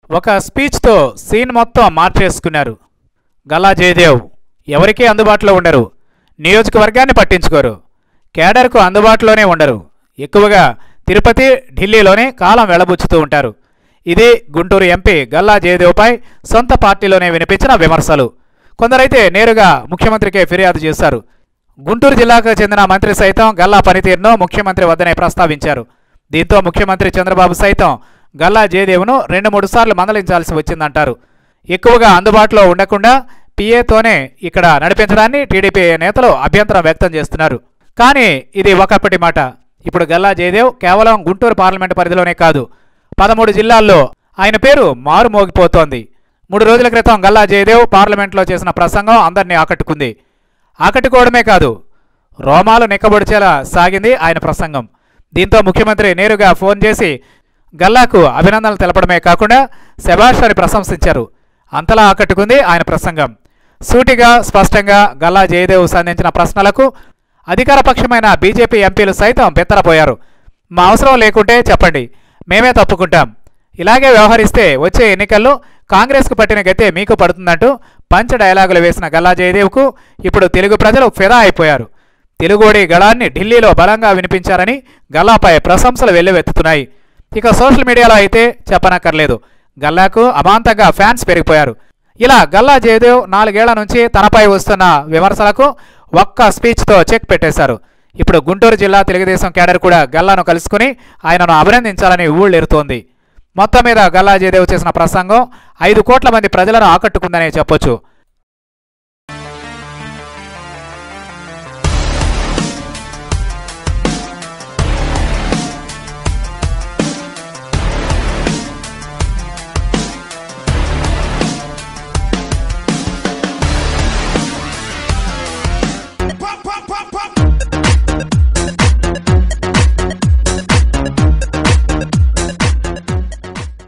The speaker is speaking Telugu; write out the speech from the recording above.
ఒక స్పీచ్తో సీన్ మొత్తం మార్చేసుకున్నారు గల్లా జయదేవ్ ఎవరికీ అందుబాటులో ఉండరు నియోజకవర్గాన్ని పట్టించుకోరు కేడర్కు అందుబాటులోనే ఉండరు ఎక్కువగా తిరుపతి ఢిల్లీలోనే కాలం వెళ్లబుచ్చుతూ ఉంటారు ఇది గుంటూరు ఎంపీ గల్లా జయదేవ్పై సొంత పార్టీలోనే వినిపించిన విమర్శలు కొందరైతే నేరుగా ముఖ్యమంత్రికే ఫిర్యాదు చేశారు గుంటూరు జిల్లాకు చెందిన మంత్రి సైతం గల్లా పనితీరును ముఖ్యమంత్రి వద్దనే ప్రస్తావించారు దీంతో ముఖ్యమంత్రి చంద్రబాబు సైతం గల్లా జయదేవ్ను రెండు మూడు సార్లు మందలించాల్సి వచ్చిందంటారు ఎక్కువగా అందుబాటులో ఉండకుండా పిఏతోనే ఇక్కడ నడిపించడాన్ని టీడీపీ నేతలు అభ్యంతరం వ్యక్తం చేస్తున్నారు కానీ ఇది ఒకప్పటి మాట ఇప్పుడు గల్లా జయదేవ్ కేవలం గుంటూరు పార్లమెంటు పరిధిలోనే కాదు పదమూడు జిల్లాల్లో ఆయన పేరు మారుమోగిపోతోంది మూడు రోజుల క్రితం గల్లా జయదేవ్ పార్లమెంట్లో చేసిన ప్రసంగం అందరినీ ఆకట్టుకుంది ఆకట్టుకోవడమే కాదు రోమాలు నిక్కబొడిచేలా సాగింది ఆయన ప్రసంగం దీంతో ముఖ్యమంత్రి నేరుగా ఫోన్ చేసి గల్లాకు అభినందనలు తెలపడమే కాకుండా శభాష్ అని ప్రశంసించారు అంతలా ఆకట్టుకుంది ఆయన ప్రసంగం సూటిగా స్పష్టంగా గల్లా జయదేవ్ సంధించిన ప్రశ్నలకు అధికారపక్షమైన బీజేపీ ఎంపీలు సైతం బెత్తరపోయారు మా అవసరం లేకుంటే చెప్పండి మేమే తప్పుకుంటాం ఇలాగే వ్యవహరిస్తే వచ్చే ఎన్నికల్లో కాంగ్రెస్కు పట్టిన గతే మీకు పడుతుందంటూ పంచ డైలాగులు వేసిన గల్లా జయదేవ్కు ఇప్పుడు తెలుగు ప్రజలు ఫిదా అయిపోయారు తెలుగోడి గళాన్ని ఢిల్లీలో బలంగా వినిపించారని గల్లాపై ప్రశంసలు వెల్లువెత్తుతున్నాయి ఇక సోషల్ మీడియాలో అయితే చెప్పనక్కర్లేదు గల్లాకు అమాంతంగా ఫ్యాన్స్ పెరిగిపోయారు ఇలా గల్లా జయదేవ్ నాలుగేళ్ల నుంచి తనపై వస్తున్న విమర్శలకు ఒక్క స్పీచ్తో చెక్ పెట్టేశారు ఇప్పుడు గుంటూరు జిల్లా తెలుగుదేశం కేడర్ కూడా గల్లాను కలుసుకుని ఆయనను అభినందించాలని ఊళ్ళెరుతోంది మొత్తం మీద గల్లా జయదేవ్ చేసిన ప్రసంగం ఐదు కోట్ల మంది ప్రజలను ఆకట్టుకుందనే చెప్పొచ్చు